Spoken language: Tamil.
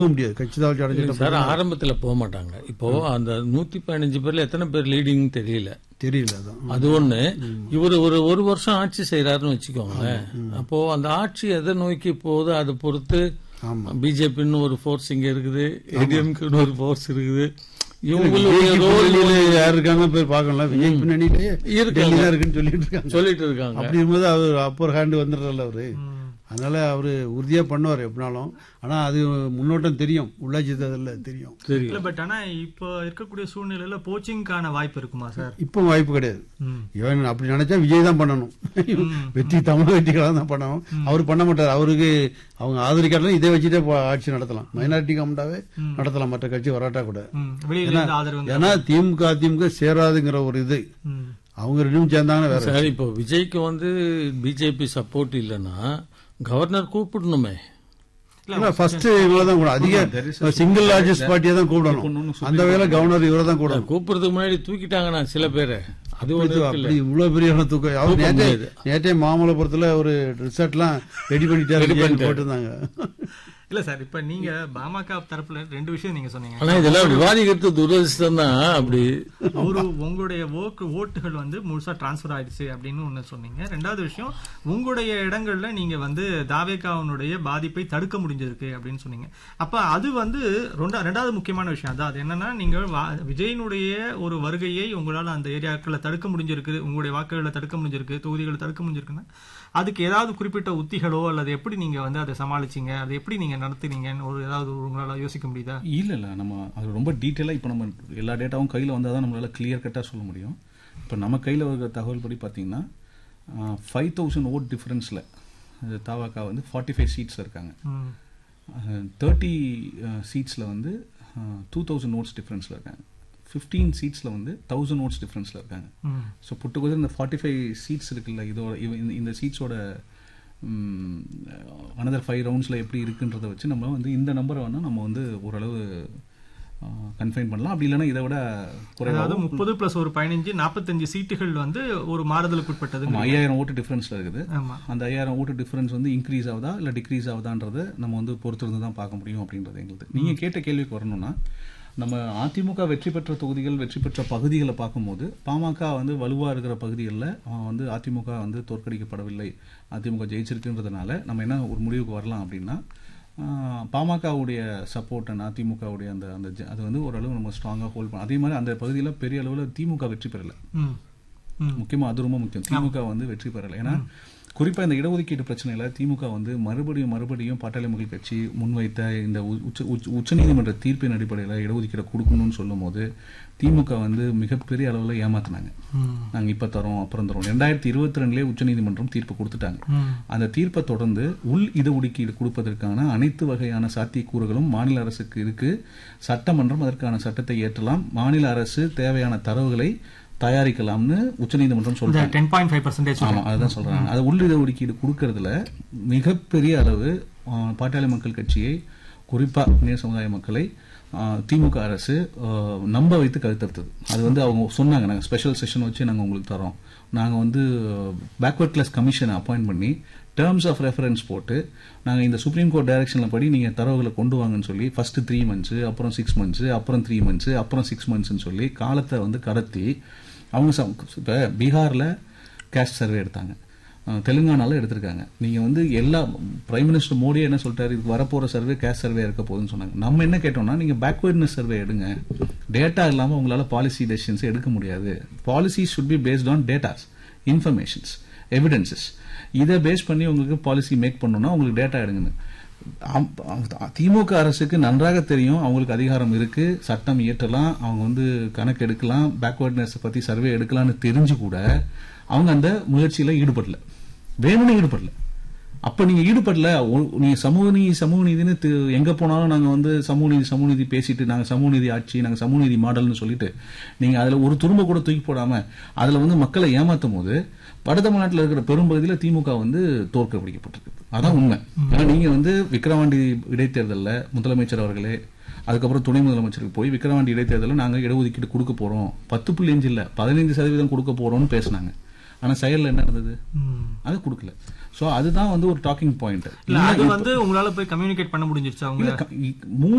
போக முடியாது கட்சிதாவல் அடைஞ்சிட்ட சார் ஆரம்பத்துல போக மாட்டாங்க இப்போ அந்த நூத்தி பதினஞ்சு பேர்ல எத்தனை பேர் லீடிங் தெரியல தெரியல அதான் அது ஒண்ணு இவர் ஒரு ஒரு வருஷம் ஆட்சி செய்யறாருன்னு வச்சுக்கோங்களேன் அப்போ அந்த ஆட்சி எதை நோக்கி போகுது அதை பொறுத்து ஆமா பிஜேபின்னு ஒரு ஃபோர்ஸ் இங்க இருக்குது ஏடிஎம்குன்னு ஒரு ஃபோர்ஸ் இருக்குது இவங்களுடைய விஜய்க்கு ரோல் பின்னணியில யார் இருக்காங்க போய் பார்க்கலாம் விஜய் பின்னணியிலேயே இருக்காங்க. டெல்லி தான் இருக்குன்னு சொல்லிட்டு இருக்காங்க சொல்லிட்டு இருக்காங்க அப்படி இருக்கும்போது அவர் அப்பர் ஹேண்ட் வந்துடுறல அவரு அதனால அவரு உறுதியா பண்ணுவார் எப்படினாலும் ஆனா அது முன்னோட்டம் தெரியும் உள்ளாட்சி தேர்தலில் தெரியும் தெரியும் இல்ல பட் ஆனா இப்போ இருக்கக்கூடிய சூழ்நிலையில போச்சிங்கான வாய்ப்பு இருக்குமா சார் இப்போ வாய்ப்பு கிடையாது ம். இவன் அப்படி நினைச்சா விஜய் தான் பண்ணணும் வெற்றி தமிழக வெற்றிகளாக தான் பண்ணணும் அவர் பண்ண மாட்டார் அவருக்கு அவங்க ஆதரிக்காட்டிலும் இதை வச்சுட்டே போ- ஆட்சி நடத்தலாம் மைனாரிட்டி கமெண்டாவே நடத்தலாம் மற்ற கட்சி வராட்டா கூட ம். வெளியில இருந்து ஆதரவு ஏன்னா திமுக அதிமுக சேராதுங்கிற ஒரு இது ம். அவங்க ரெண்டும் சேர்ந்தாங்கன்னா வேற சார் இப்போ விஜய்க்கு வந்து பிஜேபி சப்போர்ட் இல்லைன்னா கவர்னர் கூப்பிடணுமே ஃபர்ஸ்ட் இவங்க தான் கூட அதிக சிங்கிள் லார்ஜஸ்ட் பார்ட்டியை தான் கூப்பிடணும் அந்த வேலை கவர்னர் இவரை தான் கூடணும் கூப்பிடுறதுக்கு முன்னாடி தூக்கிட்டாங்கண்ணா சில பேரை அது ஒண்ணு இது இருக்குல்ல. அப்படி இவ்வளவு பெரிய இடம் தூக்க அவர் தூக்க நேற்றே முடியாது. நேற்றே மாமல்லபுரத்துல ஒரு ரிசார்ட்லாம் ரெடி பண்ணிட்டாரு போட்டிருந்தாங்க இல்ல சார் இப்ப நீங்க பாமக தரப்புல ரெண்டு விஷயம் நீங்க சொன்னீங்க ஆனா இதெல்லாம் விவாதிக்கிறது துரதிருஷ்டம் தான் அப்படி ஒரு உங்களுடைய ஓட்டு ஓட்டுகள் வந்து முழுசா டிரான்ஸ்ஃபர் ஆயிடுச்சு அப்படின்னு ஒண்ணு சொன்னீங்க ரெண்டாவது விஷயம் உங்களுடைய இடங்கள்ல நீங்க வந்து தாவேகாவனுடைய பாதிப்பை தடுக்க முடிஞ்சிருக்கு அப்படின்னு சொன்னீங்க அப்ப அது வந்து ரெண்டா- ரெண்டாவது முக்கியமான விஷயம் அதான் அது என்னன்னா நீங்க வா- விஜயனுடைய ஒரு வருகையை உங்களால அந்த ஏரியாக்களை தடுக்க முடிஞ்சிருக்கு உங்களுடைய வாக்குகளை தடுக்க முடிஞ்சிருக்கு தொகுதிகளை தடுக்க முடிஞ்சிருக்குன்னா அதுக்கு ஏதாவது குறிப்பிட்ட உத்திகளோ அல்லது எப்படி நீங்க வந்து அதை சமாளிச்சீங்க அதை எப்படி நீங்க நடத்துனீங்கன்னு ஒரு ஏதாவது உங்களால யோசிக்க முடியுதா இல்ல இல்ல நம்ம அது ரொம்ப டீட்டெயிலாக இப்போ நம்ம எல்லா டேட்டாவும் கையில் வந்தால் தான் நம்மளால கிளியர் கட்டாக சொல்ல முடியும் இப்போ நம்ம கையில் இருக்கிற தகவல் படி பார்த்தீங்கன்னா ஃபைவ் தௌசண்ட் ஓட் டிஃபரன்ஸில் தாவாக்கா வந்து ஃபார்ட்டி ஃபைவ் சீட்ஸ் இருக்காங்க ம். தேர்ட்டி சீட்ஸில் வந்து டூ தௌசண்ட் நோட்ஸ் டிஃப்ரென்ஸில் இருக்காங்க ஃபிஃப்டீன் சீட்ஸில் வந்து தௌசண்ட் நோட்ஸ் டிஃப்ரென்ஸில் இருக்காங்க ம். ஸோ புட்டுக்குது இந்த ஃபார்ட்டி ஃபைவ் சீட்ஸ் இருக்குல்ல இதோட இவ- இந்த- இந்த சீட்ஸோட அனதர் ஃபைவ் ரவுண்ட்ஸில் எப்படி இருக்குன்றதை வச்சு நம்ம வந்து இந்த நம்பரை வேணால் நம்ம வந்து ஓரளவு கன்ஃபைன் பண்ணலாம் அப்படி இல்லைன்னா இதை விட அதாவது குறைவாக முப்பது பிளஸ் ஒரு பதினஞ்சு நாற்பத்தஞ்சு சீட்டுகள் வந்து ஒரு மாறுதலுக்கு உட்பட்டது ஐயாயிரம் ஓட்டு டிஃப்ரென்ஸில் இருக்குது ஆமா அந்த ஐயாயிரம் ஓட்டு டிஃபரன்ஸ் வந்து இன்க்ரீஸ் ஆகுதா இல்லை டிக்ரீஸ் ஆகுதான்றதை நம்ம வந்து பொறுத்திருந்து தான் பார்க்க முடியும் அப்படின்றது எங்களுக்கு நீங்கள் கேட்ட கேள்விக்கு வரணும்னா நம்ம அதிமுக வெற்றி பெற்ற தொகுதிகள் வெற்றி பெற்ற பகுதிகளை பார்க்கும்போது பாமக வந்து வலுவாக இருக்கிற பகுதிகளில் அவன் வந்து அதிமுக வந்து தோற்கடிக்கப்படவில்லை அதிமுக ஜெயிச்சிருக்குன்றதுனால நம்ம என்ன ஒரு முடிவுக்கு வரலாம் அப்படின்னா ஆஹ், பாமகவுடைய சப்போர்ட் அண்ட் அதிமுகவுடைய அந்த அந்த ஜ- அது வந்து ஓரளவு நம்ம ஸ்ட்ராங்காக ஹோல்ட் பண்ண அதே மாதிரி அந்த பகுதியில் பெரிய அளவில் திமுக வெற்றி பெறலை ம். ம். முக்கியமா அது ரொம்ப முக்கியம் திமுக வந்து வெற்றி பெறல ஏன்னா குறிப்பா இந்த இடஒதுக்கீடு பிரச்சனையில திமுக வந்து மறுபடியும் மறுபடியும் பாட்டாளி மக்கள் கட்சி முன்வைத்த இந்த உ- உச்ச உச்ச- உச்சநீதிமன்ற தீர்ப்பின் அடிப்படையில் இடஒதுக்கீடு கொடுக்கணும்னு சொல்லும்போது திமுக வந்து மிகப்பெரிய அளவில் ஏமாத்தினாங்க ம். நாங்க இப்ப தரோம் அப்புறம் தரோம் ரெண்டாயிரத்தி இருபத்தி ரெண்டுலேயே உச்சநீதிமன்றம் தீர்ப்பு கொடுத்துட்டாங்க ம். அந்த தீர்ப்பை தொடர்ந்து உள் இடஒதுக்கீடு கொடுப்பதற்கான அனைத்து வகையான சாத்தியக்கூறுகளும் மாநில அரசுக்கு இருக்கு சட்டமன்றம் அதற்கான சட்டத்தை ஏற்றலாம் மாநில அரசு தேவையான தரவுகளை தயாரிக்கலாம்னு உச்சநீதிமன்றம் இந்த சொல்றாங்க டென் பாயிண்ட் ஃபைவ் பர்சன்டேஜ் ஆமா அதுதான் சொல்றாங்க அது உள்ளிட ஒதுக்கீடு கொடுக்கறதுல மிகப்பெரிய அளவு ஆ, பாட்டாளி மக்கள் கட்சியை குறிப்பா நேர் சமுதாய மக்களை ஆ, திமுக அரசு ஆ, நம்ப வைத்து கருத்தறுத்தது அது வந்து அவங்க சொன்னாங்க நாங்க ஸ்பெஷல் செஷன் வச்சு நாங்க உங்களுக்கு தரோம் நாங்க வந்து பேக்வர்ட் கிளாஸ் கமிஷனை அப்பாயிண்ட் பண்ணி டேர்ம்ஸ் ஆஃப் ரெஃபரன்ஸ் போட்டு நாங்க இந்த சுப்ரீம் கோர்ட் டைரக்ஷன்ல படி நீங்க தரவுகளை கொண்டு வாங்கன்னு சொல்லி ஃபர்ஸ்ட் த்ரீ மந்த்ஸ் அப்புறம் சிக்ஸ் மந்த்ஸ் அப்புறம் த்ரீ மந்த்ஸ் அப்புறம் சிக்ஸ் மந்த்ஸ்னு சொல்லி காலத்தை வந்து கடத்தி அவங்க சம்- இப்ப பீகார்ல கேஸ்ட் சர்வே எடுத்தாங்க அஹ் தெலுங்கானால எடுத்திருக்காங்க நீங்க வந்து எல்லா பிரைம் மினிஸ்டர் மோடியே என்ன சொல்லிட்டாரு இதுக்கு வரப்போற சர்வே கேஸ்ட் சர்வே இருக்க போகுதுன்னு சொன்னாங்க நம்ம என்ன கேட்டோம்னா நீங்க பேக்வேர்ட்னஸ் சர்வே எடுங்க டேட்டா இல்லாம உங்களால பாலிசி டெசிஷன்ஸ் எடுக்க முடியாது policy should be based on datas informations evidences இதை பேஸ் பண்ணி உங்களுக்கு பாலிசி மேக் பண்ணணும்னா உங்களுக்கு டேட்டா எடுங்கன்னு ஆம், திமுக அரசுக்கு நன்றாக தெரியும் அவங்களுக்கு அதிகாரம் இருக்கு சட்டம் இயற்றலாம் அவங்க வந்து கணக்கு எடுக்கலாம் பேக்வர்ட்னஸ் பத்தி சர்வே எடுக்கலாம்னு தெரிஞ்சு கூட அவங்க அந்த முயற்சியில ஈடுபடல வேணும்னு ஈடுபடல அப்ப நீங்க ஈடுபடல ஒ- நீங்க சமூக நீதி சமூக நீதினு தி- எங்க போனாலும் நாங்க வந்து சமூக நீதி சமூக நீதி பேசிட்டு நாங்க சமூக நீதி ஆட்சி நாங்க சமூக நீதி மாடல்னு சொல்லிட்டு நீங்க அதுல ஒரு துரும்ப கூட தூக்கி போடாம அதுல வந்து மக்களை ஏமாத்தும் போது வட தமிழ்நாட்டில் இருக்கிற பெரும்பகுதியில திமுக வந்து தோற்கடிக்கப்பட்டிருக்கு அதான் உண்மை ஏன்னா நீங்க வந்து விக்கிரவாண்டி இடைத்தேர்தல்ல முதலமைச்சர் அவர்களே அதுக்கப்புறம் துணை முதலமைச்சருக்கு போய் விக்கிரவாண்டி இடைத்தேர்தலில் நாங்க இடஒதுக்கீடு கொடுக்க போறோம் பத்து புள்ளி அஞ்சு இல்ல பதினைந்து சதவீதம் கொடுக்க போறோம்னு பேசினாங்க ஆனா செயல்ல என்ன இருந்தது ம். அது கொடுக்கல சோ அதுதான் வந்து ஒரு டாக்கிங் பாயிண்ட் இல்ல அது வந்து உங்களால போய் கம்யூனிகேட் பண்ண முடிஞ்சிருச்சு அவங்க மூணு